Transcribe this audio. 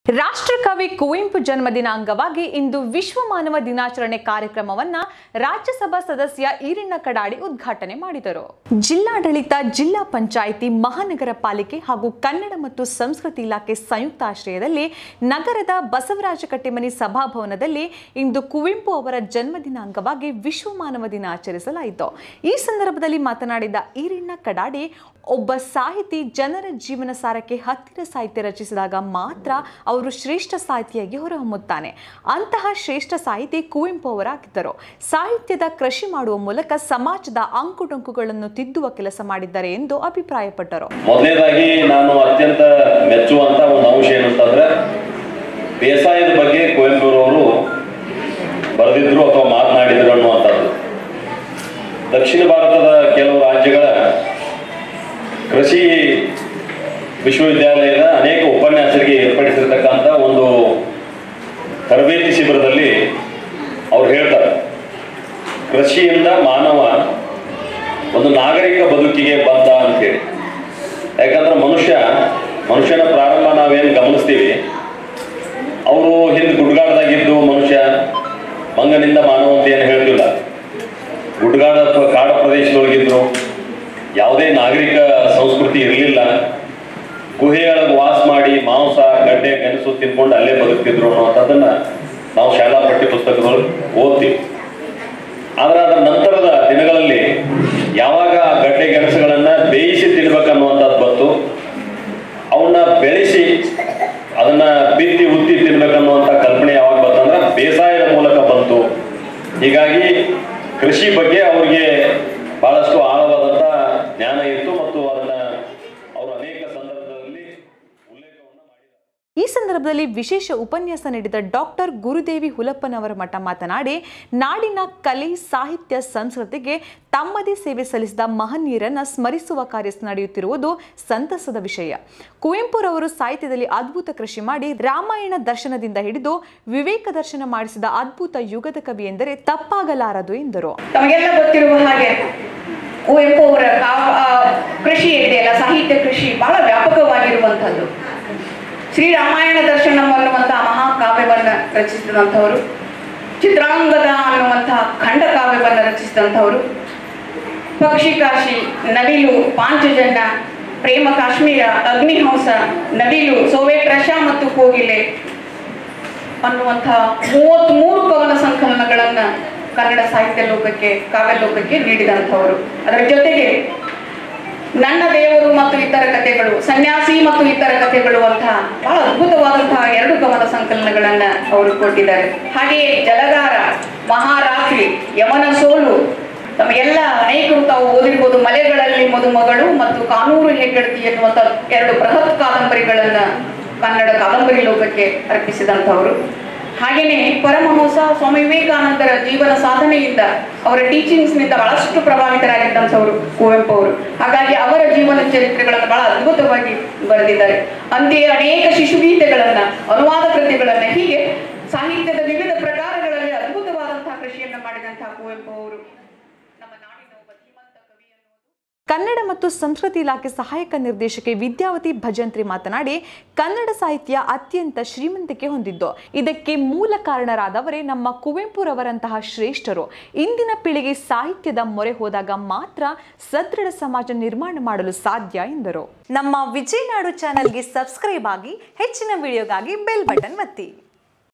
ರಾಷ್ಟ್ರಕವಿ ಕುವೆಂಪು ಜನ್ಮದಿನ ಅಂಗವಾಗಿ ಇಂದು ವಿಶ್ವ ಮಾನವ ದಿನಾಚರಣೆ ಕಾರ್ಯಕ್ರಮವನ್ನ ರಾಜ್ಯಸಭಾ ಸದಸ್ಯ ಈರಣ್ಣ ಕಡಾಡಿ ಉದ್ಘಾಟನೆ ಮಾಡಿದರು ಜಿಲ್ಲಾಡಳಿತ ಜಿಲ್ಲಾ ಪಂಚಾಯಿತಿ ಮಹಾನಗರ ಪಾಲಿಕೆ ಹಾಗೂ ಕನ್ನಡ ಮತ್ತು ಸಂಸ್ಕೃತಿ ಇಲಾಖೆ ಸಂಯುಕ್ತ ಆಶ್ರಯದಲ್ಲಿ ನಗರದ ಬಸವರಾಜ ಕಟ್ಟಿಮನಿ ಸಭಾಭವನದಲ್ಲಿ ಇಂದು ಕುವೆಂಪು ಅವರ ಜನ್ಮದಿನ ಅಂಗವಾಗಿ ವಿಶ್ವ ಮಾನವ ದಿನ ಆಚರಿಸಲಾಯಿತು ಈ ಸಂದರ್ಭದಲ್ಲಿ ಮಾತನಾಡಿದ ಈರಣ್ಣ ಕಡಾಡಿ ಒಬ್ಬ ಸಾಹಿತಿ ಜನರ ಜೀವನ ಸಾರಕ್ಕೆ ಹತ್ತಿರ ಸಾಹಿತ್ಯ ರಚಿಸಿದಾಗ ಮಾತ್ರ ಅವರು ಶ್ರೇಷ್ಠ ಸಾಹಿತಿಯಾಗಿ ಹೊರಹೊಮ್ಮುತ್ತಾನೆ ಅಂತಹ ಶ್ರೇಷ್ಠ ಸಾಹಿತಿ ಕುವೆಂಪು ಅವರಾಗಿದ್ದರು ಸಾಹಿತ್ಯದ ಕೃಷಿ ಮಾಡುವ ಮೂಲಕ ಸಮಾಜದ ಅಂಕುಡೊಂಕುಗಳನ್ನು ತಿದ್ದುವ ಕೆಲಸ ಮಾಡಿದ್ದಾರೆ ಎಂದು ಅಭಿಪ್ರಾಯಪಟ್ಟರು ಮೊದಲನೇದಾಗಿ ನಾನು ಅತ್ಯಂತ ಮೆಚ್ಚುವಂತ ಒಂದು ಅಂಶ ಏನಂತಂದ್ರೆ ಬೇಸಾಯದ ಬಗ್ಗೆ ಕುವೆಂಪುರವರು ಬರೆದಿದ್ರು ಅಥವಾ ಮಾತನಾಡಿದ್ರು ಅನ್ನುವಂಥದ್ದು ದಕ್ಷಿಣ ಭಾರತದ ಕೆಲವು ರಾಜ್ಯಗಳ ಕೃಷಿ ವಿಶ್ವವಿದ್ಯಾಲಯದ ಅನೇಕ ಉಪನ್ಯಾಸರಿಗೆ ಏರ್ಪಡಿಸಿರ್ತಕ್ಕಂಥ ಒಂದು ತರಬೇತಿ ಶಿಬಿರದಲ್ಲಿ ಅವ್ರು ಹೇಳ್ತಾರೆ ಕೃಷಿಯಿಂದ ಮಾನವ ಒಂದು ನಾಗರಿಕ ಬದುಕಿಗೆ ಬಂದ ಅಂತೇಳಿ ಯಾಕಂದ್ರೆ ಮನುಷ್ಯ ಮನುಷ್ಯನ ಪ್ರಾರಂಭ ನಾವೇನು ಗಮನಿಸ್ತೀವಿ ಅವರು ಹಿಂದೆ ಗುಡ್ಗಾಡದಾಗಿದ್ದು ಮನುಷ್ಯ ಮಂಗನಿಂದ ಮಾನವ ಅಂತ ಏನು ಹೇಳ್ತಿಲ್ಲ ಗುಡ್ಗಾಡ ಅಥವಾ ಕಾಡ ಪ್ರದೇಶದೊಳಗಿದ್ರು ಯಾವುದೇ ನಾಗರಿಕ ಸಂಸ್ಕೃತಿ ಇರಲಿಲ್ಲ ಗುಹೆಯೊಳಗೆ ವಾಸ ಮಾಡಿ ಮಾಂಸ ಗಡ್ಡೆ ಗೆಣಸು ತಿನ್ಕೊಂಡು ಅಲ್ಲೇ ಬದುಕ್ತಿದ್ರು ಅನ್ನೋಂಥದ್ದನ್ನ ನಾವು ಶಾಲಾ ಪಠ್ಯ ಪುಸ್ತಕದೊಳಗೆ ಓದ್ತೀವಿ ಆದ್ರೆ ಅದರ ನಂತರದ ದಿನಗಳಲ್ಲಿ ಯಾವಾಗ ಆ ಗಡ್ಡೆ ಗೆಣಸುಗಳನ್ನ ಬೇಯಿಸಿ ತಿನ್ಬೇಕನ್ನುವಂಥದ್ದು ಬಂತು ಅವನ್ನ ಬೆಳೆಸಿ ಅದನ್ನ ಬಿತ್ತಿ ಉತ್ತಿ ತಿನ್ಬೇಕನ್ನುವಂಥ ಕಲ್ಪನೆ ಯಾವಾಗ ಬಂತಂದ್ರೆ ಬೇಸಾಯದ ಮೂಲಕ ಬಂತು ಹೀಗಾಗಿ ಕೃಷಿ ಬಗ್ಗೆ ಅವ್ರಿಗೆ ಬಹಳಷ್ಟು ಆಳವಾದಂತ ಜ್ಞಾನ ಇತ್ತು ಮತ್ತು ಅದನ್ನ ಅವರು ಅನೇಕ ಸಂದರ್ಭದಲ್ಲಿ ಉಲ್ಲೇಖವನ್ನ ಮಾಡಿದ್ದಾರೆ ಈ ಸಂದರ್ಭದಲ್ಲಿ ವಿಶೇಷ ಉಪನ್ಯಾಸ ನೀಡಿದ ಡಾಕ್ಟರ್ ಗುರುದೇವಿ ಹುಲಪ್ಪನವರ ಮಠ ಮಾತನಾಡಿ ನಾಡಿನ ಕಲೆ ಸಾಹಿತ್ಯ ಸಂಸ್ಕೃತಿಗೆ ತಮ್ಮದೇ ಸೇವೆ ಸಲ್ಲಿಸಿದ ಮಹನೀಯರನ್ನ ಸ್ಮರಿಸುವ ಕಾರ್ಯ ನಡೆಯುತ್ತಿರುವುದು ಸಂತಸದ ವಿಷಯ ಕುವೆಂಪುರವರು ಸಾಹಿತ್ಯದಲ್ಲಿ ಅದ್ಭುತ ಕೃಷಿ ಮಾಡಿ ರಾಮಾಯಣ ದರ್ಶನದಿಂದ ಹಿಡಿದು ವಿವೇಕ ದರ್ಶನ ಮಾಡಿಸಿದ ಅದ್ಭುತ ಯುಗದ ಕವಿ ಎಂದರೆ ತಪ್ಪಾಗಲಾರದು ಎಂದರು ತಮಗೆಲ್ಲ ಗೊತ್ತಿರುವ ಹಾಗೆ ಕುವೆಂಪು ಅವರ ಕಾವ್ ಆ, ಕೃಷಿ ಇದೆಯಲ್ಲ ಸಾಹಿತ್ಯ ಕೃಷಿ ಬಹಳ ವ್ಯಾಪಕವಾಗಿರುವಂಥದ್ದು ಶ್ರೀರಾಮಾಯಣ ದರ್ಶನಂ ಅನ್ನುವಂತಹ ಮಹಾಕಾವ್ಯವನ್ನ ರಚಿಸಿದಂಥವರು ಚಿತ್ರಾಂಗದ ಅನ್ನುವಂತಹ ಖಂಡ ಕಾವ್ಯವನ್ನ ರಚಿಸಿದಂಥವರು ಪಕ್ಷಿಕಾಶಿ ನವಿಲು ಪಾಂಚಜನ್ಯ ಪ್ರೇಮ ಕಾಶ್ಮೀರ ಅಗ್ನಿಹಂಸ ನವಿಲು ಸೋವೇಟ್ ರಶ ಮತ್ತು ಕೋಗಿಲೆ ಅನ್ನುವಂತಹ ಮೂವತ್ಮೂರು ಕವನ ಸಂಕಲನಗಳನ್ನ ಕನ್ನಡ ಸಾಹಿತ್ಯ ಲೋಕಕ್ಕೆ ಕಾವ್ಯ ಲೋಕಕ್ಕೆ ನೀಡಿದಂಥವರು ಅದರ ಜೊತೆಗೆ ನನ್ನ ದೇವರು ಮತ್ತು ಇತರ ಕಥೆಗಳು ಸನ್ಯಾಸಿ ಮತ್ತು ಇತರ ಕಥೆಗಳು ಅಂತ ಬಹಳ ಅದ್ಭುತವಾದಂತಹ ಎರಡು ಕವನ ಸಂಕಲನಗಳನ್ನ ಅವರು ಕೊಟ್ಟಿದ್ದಾರೆ ಹಾಗೆಯೇ ಜಲಗಾರ ಮಹಾರಾತ್ರಿ ಯಮನ ಸೋಲು ತಮಗೆಲ್ಲ ಅನೇಕರು ತಾವು ಓದಿರ್ಬೋದು ಮಲೆಗಳಲ್ಲಿ ಮದುಮಗಳು ಮತ್ತು ಕಾನೂರು ಹೆಗ್ಗಡತಿ ಎನ್ನುವಂತ ಎರಡು ಬೃಹತ್ ಕಾದಂಬರಿಗಳನ್ನ ಕನ್ನಡ ಕಾದಂಬರಿ ಲೋಕಕ್ಕೆ ಅರ್ಪಿಸಿದಂಥವರು ಹಾಗೇನೆ ಪರಮಹಂಸ ಸ್ವಾಮಿ ವಿವೇಕಾನಂದರ ಜೀವನ ಸಾಧನೆಯಿಂದ ಅವರ ಟೀಚಿಂಗ್ಸ್ ನಿಂದ ಬಹಳಷ್ಟು ಪ್ರಭಾವಿತರಾಗಿದ್ದಂಥವರು ಕುವೆಂಪು ಅವರು ಹಾಗಾಗಿ ಅವರ ಜೀವನ ಚರಿತ್ರೆಗಳನ್ನು ಬಹಳ ಅದ್ಭುತವಾಗಿ ಬರೆದಿದ್ದಾರೆ ಅಂತೆಯೇ ಅನೇಕ ಶಿಶುಗೀತೆಗಳನ್ನ ಅನುವಾದ ಕೃತಿಗಳನ್ನ ಹೀಗೆ ಸಾಹಿತ್ಯದ ವಿವಿಧ ಪ್ರಕಾರಗಳಲ್ಲಿ ಅದ್ಭುತವಾದಂತಹ ಕೃಷಿಯನ್ನ ಮಾಡಿದಂತಹ ಕುವೆಂಪು ಅವರು ನಮ್ಮ ನಾಡಿನ ಒಬ್ಬ ಧೀಮಂತ ಕವಿ ಅನ್ನುವುದು ಕನ್ನಡ ಮತ್ತು ಸಂಸ್ಕೃತಿ ಇಲಾಖೆ ಸಹಾಯಕ ನಿರ್ದೇಶಕಿ ವಿದ್ಯಾವತಿ ಭಜಂತ್ರಿ ಮಾತನಾಡಿ ಕನ್ನಡ ಸಾಹಿತ್ಯ ಅತ್ಯಂತ ಶ್ರೀಮಂತಿಕೆ ಹೊಂದಿದ್ದು ಇದಕ್ಕೆ ಮೂಲ ಕಾರಣರಾದವರೇ ನಮ್ಮ ಕುವೆಂಪುರವರಂತಹ ಶ್ರೇಷ್ಠರು ಇಂದಿನ ಪೀಳಿಗೆ ಸಾಹಿತ್ಯದ ಮೊರೆ ಹೋದಾಗ ಮಾತ್ರ ಸದೃಢ ಸಮಾಜ ನಿರ್ಮಾಣ ಮಾಡಲು ಸಾಧ್ಯ ಎಂದರು ನಮ್ಮ ವಿಜಯನಾಡು ಚಾನೆಲ್ಗೆ ಸಬ್ಸ್ಕ್ರೈಬ್ ಆಗಿ ಹೆಚ್ಚಿನ ವಿಡಿಯೋಗಾಗಿ ಬೆಲ್ ಬಟನ್ ಒತ್ತಿ